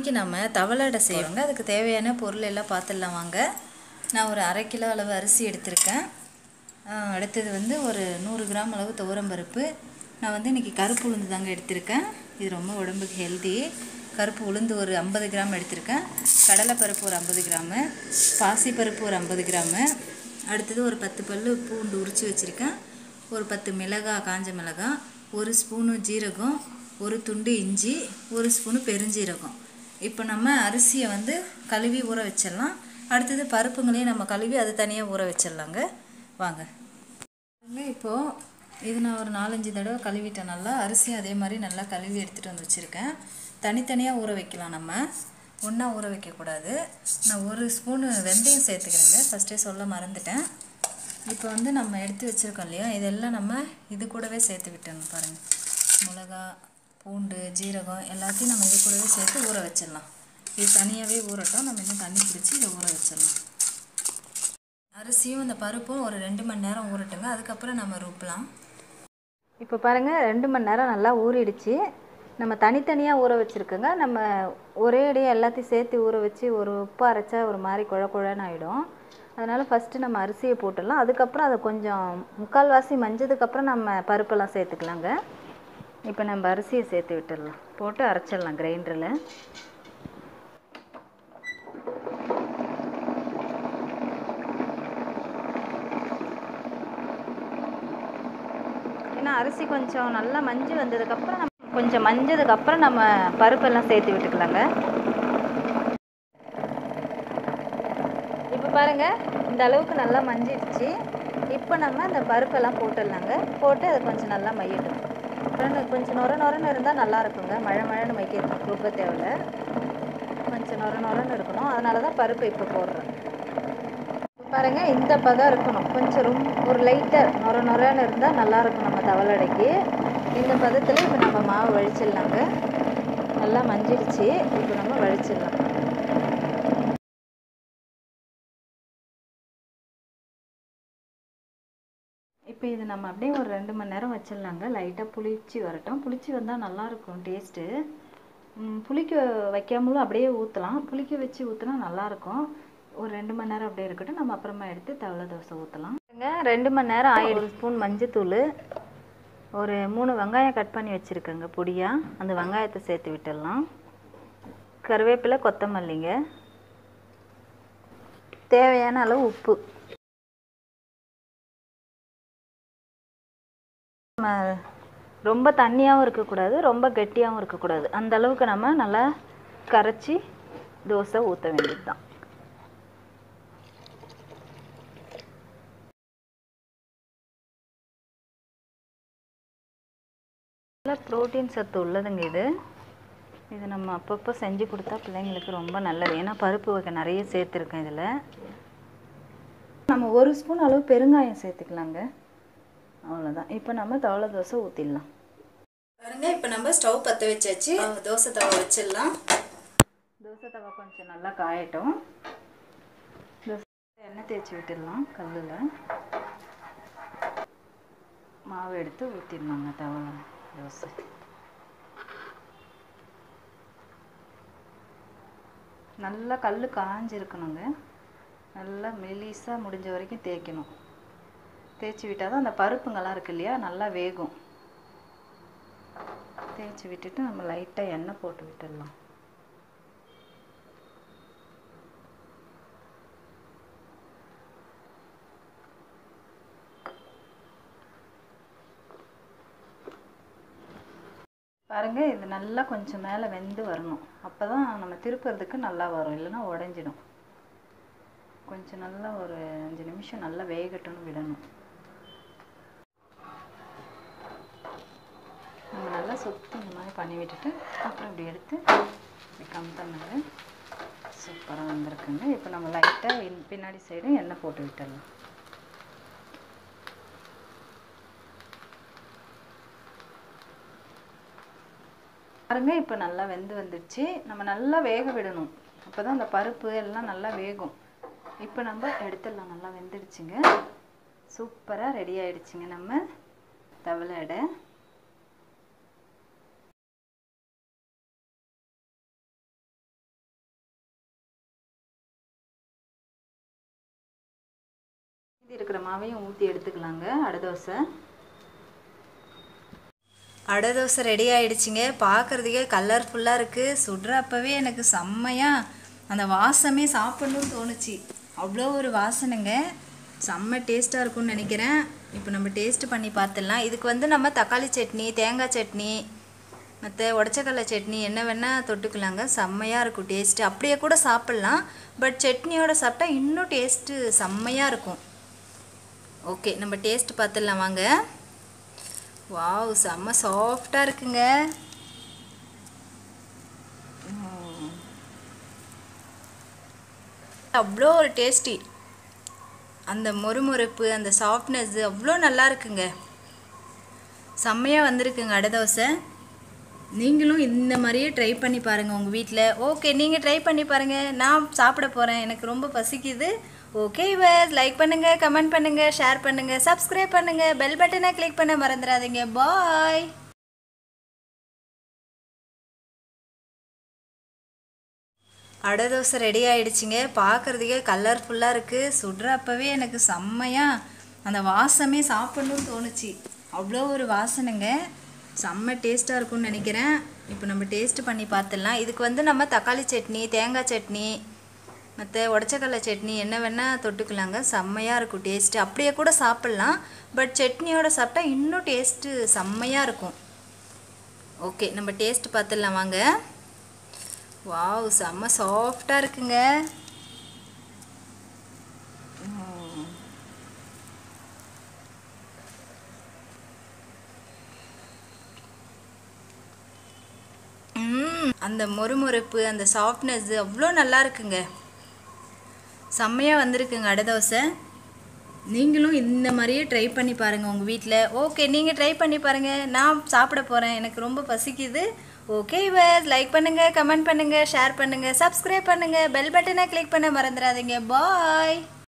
இன்றைக்கி நம்ம தவளடை செய்வோங்க அதுக்கு தேவையான பொருள் எல்லாம் பார்த்துடலாம் வாங்க நான் ஒரு அரை கிலோ அளவு அரிசி எடுத்திருக்கேன் ஆஹ் அடுத்தது வந்து ஒரு நூறு கிராம் அளவு துவரம்பருப்பு நான் வந்து இன்றைக்கி கருப்பு உளுந்து தாங்க எடுத்திருக்கேன் இது ரொம்ப உடம்புக்கு ஹெல்தி கருப்பு உளுந்து ஒரு ஐம்பது கிராம் எடுத்திருக்கேன் கடலைப்பருப்பு ஒரு ஐம்பது கிராமு பாசிப்பருப்பு ஒரு ஐம்பது கிராமு அடுத்தது ஒரு பத்து பல்லு பூண்டு உரித்து வச்சுருக்கேன் ஒரு பத்து மிளகாய் காஞ்ச மிளகாய் ஒரு ஸ்பூனு ஜீரகம் ஒரு துண்டு இஞ்சி ஒரு ஸ்பூனு பெருஞ்சீரகம் இப்போ நம்ம அரிசியை வந்து கழுவி ஊற வச்சிடலாம் அடுத்தது பருப்புங்களையும் நம்ம கழுவி அது தனியாக ஊற வச்சிடலாங்க வாங்க பாருங்க இப்போது இது நான் ஒரு நாலஞ்சு தடவை கழுவிட்டேன் நல்லா அரிசி அதே மாதிரி நல்லா கழுவி எடுத்துகிட்டு வந்து வச்சுருக்கேன் தனித்தனியாக ஊற வைக்கலாம் நம்ம ஒன்றா ஊற வைக்கக்கூடாது நான் ஒரு ஸ்பூனு வெந்தயம் சேர்த்துக்கிறேங்க ஃபஸ்ட்டே சொல்ல மறந்துட்டேன் இப்போ வந்து நம்ம எடுத்து வச்சுருக்கோம் இல்லையா இதெல்லாம் நம்ம இது கூடவே சேர்த்து விட்டணும் பாருங்கள் மிளகா பூண்டு ஜீரகம் எல்லாத்தையும் நம்ம இது கூடவே சேர்த்து ஊற வச்சிடலாம் இது தனியாகவே ஊறட்டும் நம்ம இன்னும் தண்ணி பிடிச்சி இதை ஊற வச்சிடலாம் அரிசியும் இந்த பருப்பும் ஒரு ரெண்டு மணி நேரம் ஊறட்டுங்க அதுக்கப்புறம் நம்ம ருப்பலாம் இப்போ பாருங்கள் ரெண்டு மணி நேரம் நல்லா ஊறிடுச்சு நம்ம தனித்தனியாக ஊற வச்சுருக்கோங்க நம்ம ஒரே அடியாக எல்லாத்தையும் சேர்த்து ஊற வச்சு ஒரு உப்பு அரைச்சா ஒரு மாதிரி குழ குழன்னு ஆகிடும் அதனால் ஃபஸ்ட்டு நம்ம அரிசியை போட்டுடலாம் அதுக்கப்புறம் அதை கொஞ்சம் முக்கால்வாசி மஞ்சதுக்கப்புறம் நம்ம பருப்பெல்லாம் சேர்த்துக்கலாங்க இப்போ நம்ம அரிசியை சேர்த்து விட்டுடலாம் போட்டு அரைச்சிடலாம் கிரைண்டரில் ஏன்னா அரிசி கொஞ்சம் நல்லா மஞ்சு வந்ததுக்கப்புறம் நம்ம கொஞ்சம் மஞ்சதுக்கப்புறம் நம்ம பருப்பெல்லாம் சேர்த்து விட்டுக்கலாங்க இப்போ பாருங்கள் இந்த அளவுக்கு நல்லா மஞ்சிடுச்சு இப்போ நம்ம அந்த பருப்பெல்லாம் போட்டுடலாங்க போட்டு அதை கொஞ்சம் நல்லா மையிட்டோம் அப்புறம் கொஞ்சம் நொர நொரன்னு இருந்தால் நல்லா இருக்குங்க மழை மழைன்னு மைக்க ருப்ப தேவையில்ல கொஞ்சம் நொர நொரன்னு இருக்கணும் அதனால தான் பருப்பு இப்போ போடுறேன் பாருங்க இந்த பதம் இருக்கணும் கொஞ்சம் ரொம்ப ஒரு லைட்டாக நொர நொரன்னு இருந்தால் நல்லாயிருக்கும் நம்ம தவளடைக்கு இந்த பதத்தில் இப்போ நம்ம மாவு வழிச்சிடலாங்க நல்லா மஞ்சிடுச்சு இப்போ நம்ம வழிச்சிடலாம் இப்போ இது நம்ம அப்படியே ஒரு ரெண்டு மணி நேரம் வச்சிடலாங்க லைட்டாக புளிச்சு வரட்டும் புளிச்சு வந்தால் நல்லாயிருக்கும் டேஸ்ட்டு புளிக்க வைக்காமலும் அப்படியே ஊற்றலாம் புளிக்க வச்சு ஊற்றினா நல்லாயிருக்கும் ஒரு ரெண்டு மணி நேரம் அப்படியே இருக்கட்டும் நம்ம அப்புறமா எடுத்து தவளை தோசை ஊற்றலாம் ரெண்டு மணி நேரம் ஆயிரம் ஒரு ஸ்பூன் மஞ்சத்தூள் ஒரு மூணு வெங்காயம் கட் பண்ணி வச்சுருக்கேங்க பொடியாக அந்த வெங்காயத்தை சேர்த்து விட்டுடலாம் கருவேப்பிலை கொத்தமல்லிங்க தேவையான அளவு உப்பு நம்ம ரொம்ப தண்ணியாகவும் இருக்கக்கூடாது ரொம்ப கெட்டியாகவும் இருக்கக்கூடாது அந்த அளவுக்கு நம்ம நல்லா கரைச்சி தோசை ஊற்ற வேண்டியது தான் நல்ல ப்ரோட்டீன் சத்து உள்ளதுங்க இது இது நம்ம அப்பப்போ செஞ்சு கொடுத்தா பிள்ளைங்களுக்கு ரொம்ப நல்லது ஏன்னா பருப்பு வகை நிறைய சேர்த்துருக்கேன் இதில் நம்ம ஒரு ஸ்பூன் அளவு பெருங்காயம் சேர்த்துக்கலாங்க அவ்வளோதான் இப்போ நம்ம தவளை தோசை ஊற்றிடலாம் பாருங்க இப்போ நம்ம ஸ்டவ் பற்ற வச்சாச்சு தோசை தவா வச்சிடலாம் தோசை தவா கொஞ்சம் நல்லா காயட்டும் தோசை எண்ணெய் தேய்ச்சி விட்டுடலாம் கல்லில் மாவு எடுத்து ஊற்றிடலாங்க தவளை தோசை நல்லா கல் காஞ்சிருக்கணுங்க நல்லா மெலிசாக முடிஞ்ச வரைக்கும் தேய்க்கணும் தேய்ச்சி விட்டால் தான் அந்த பருப்புங்கெல்லாம் இருக்கு இல்லையா நல்லா வேகும் தேய்ச்சி விட்டுட்டு நம்ம லைட்டாக எண்ணெய் போட்டு விட்டுடலாம் பாருங்க இது நல்லா கொஞ்சம் மேலே வெந்து வரணும் அப்போ தான் நம்ம திருப்புறதுக்கு நல்லா வரும் இல்லைன்னா உடஞ்சிடும் கொஞ்சம் நல்லா ஒரு அஞ்சு நிமிஷம் நல்லா வேகட்டும்னு விடணும் நம்ம நல்லா சுற்றி இந்த மாதிரி பண்ணி விட்டுட்டு அப்புறம் இப்படி எடுத்து இப்படி கம்பெனில் சூப்பராக வந்திருக்குங்க இப்போ நம்ம லைட்டாக பின்னாடி சைடும் எண்ணெய் போட்டு விட்டுடலாம் பாருங்க இப்போ நல்லா வெந்து வந்துடுச்சு நம்ம நல்லா வேக விடணும் அப்போ தான் அந்த பருப்பு எல்லாம் நல்லா வேகும் இப்போ நம்ம எடுத்துடலாம் நல்லா வெந்துடுச்சுங்க சூப்பராக ரெடி ஆயிடுச்சுங்க நம்ம தவளை அடை மீதி இருக்கிற மாவையும் ஊற்றி எடுத்துக்கலாங்க அடை தோசை அடை தோசை ரெடி ஆயிடுச்சுங்க பார்க்குறதுக்கே கலர்ஃபுல்லாக இருக்குது சுடுற அப்போவே எனக்கு செம்மையாக அந்த வாசமே சாப்பிடணும்னு தோணுச்சு அவ்வளோ ஒரு வாசனைங்க செம்ம டேஸ்ட்டாக இருக்கும்னு நினைக்கிறேன் இப்போ நம்ம டேஸ்ட் பண்ணி பார்த்துடலாம் இதுக்கு வந்து நம்ம தக்காளி சட்னி தேங்காய் சட்னி மற்ற உடச்சக்கடலை சட்னி என்ன வேணால் தொட்டுக்கலாங்க செம்மையாக இருக்கும் டேஸ்ட்டு அப்படியே கூட சாப்பிட்லாம் பட் சட்னியோட சாப்பிட்டா இன்னும் டேஸ்ட்டு செம்மையாக இருக்கும் ஓகே நம்ம டேஸ்ட் பார்த்துடலாம் வாங்க வாவ் செம்ம சாஃப்டாக இருக்குங்க ம். அவ்வளோ ஒரு டேஸ்டி அந்த மொறுமொறுப்பு அந்த சாஃப்ட்னஸ் அவ்வளோ நல்லா இருக்குங்க செம்மையாக வந்திருக்குங்க அடை தோசை நீங்களும் இந்த மாதிரியே ட்ரை பண்ணி பாருங்கள் உங்கள் வீட்டில் ஓகே நீங்கள் ட்ரை பண்ணி பாருங்கள் நான் சாப்பிட போகிறேன் எனக்கு ரொம்ப பசிக்குது ஓகே இவர் லைக் பண்ணுங்கள் கமெண்ட் பண்ணுங்கள் ஷேர் பண்ணுங்கள் சப்ஸ்கிரைப் பண்ணுங்கள் பெல் பட்டனை கிளிக் பண்ண மறந்துடாதீங்க பாய் அடை தோசை ரெடி ஆயிடுச்சுங்க பார்க்குறதுக்கே கலர்ஃபுல்லாக இருக்குது சுடுற அப்போவே எனக்கு செம்மையாக அந்த வாசமே சாப்பிடணும்னு தோணுச்சு அவ்வளோ ஒரு வாசனைங்க செம்ம டேஸ்ட்டாக இருக்கும்னு நினைக்கிறேன் இப்போ நம்ம டேஸ்ட் பண்ணி பார்த்துடலாம் இதுக்கு வந்து நம்ம தக்காளி சட்னி தேங்காய் சட்னி மற்ற உடச்சக்கடலை சட்னி என்ன வேணால் தொட்டுக்கலாங்க செம்மையாக இருக்கும் டேஸ்ட்டு அப்படியே கூட சாப்பிட்லாம் பட் சட்னியோட சாப்பிட்டா இன்னும் டேஸ்ட்டு செம்மையாக இருக்கும் ஓகே நம்ம டேஸ்ட் பார்த்துடலாம் வாங்க வாவ் செம்ம சாஃப்டாக இருக்குங்க ம். ம், அந்த மொறுமொறுப்பு அந்த சாஃப்ட்னஸ் அவ்வளோ நல்லா இருக்குங்க செம்மையாக வந்திருக்குங்க அடை தோசை நீங்களும் இந்த மாதிரியே ட்ரை பண்ணி பாருங்கள் உங்கள் வீட்டில் ஓகே நீங்கள் ட்ரை பண்ணி பாருங்கள் நான் சாப்பிட போகிறேன் எனக்கு ரொம்ப பசிக்குது ஓகே இவர் லைக் பண்ணுங்கள் கமெண்ட் பண்ணுங்கள் ஷேர் பண்ணுங்கள் சப்ஸ்கிரைப் பண்ணுங்கள் பெல் பட்டனை கிளிக் பண்ண மறந்துடாதீங்க பாய்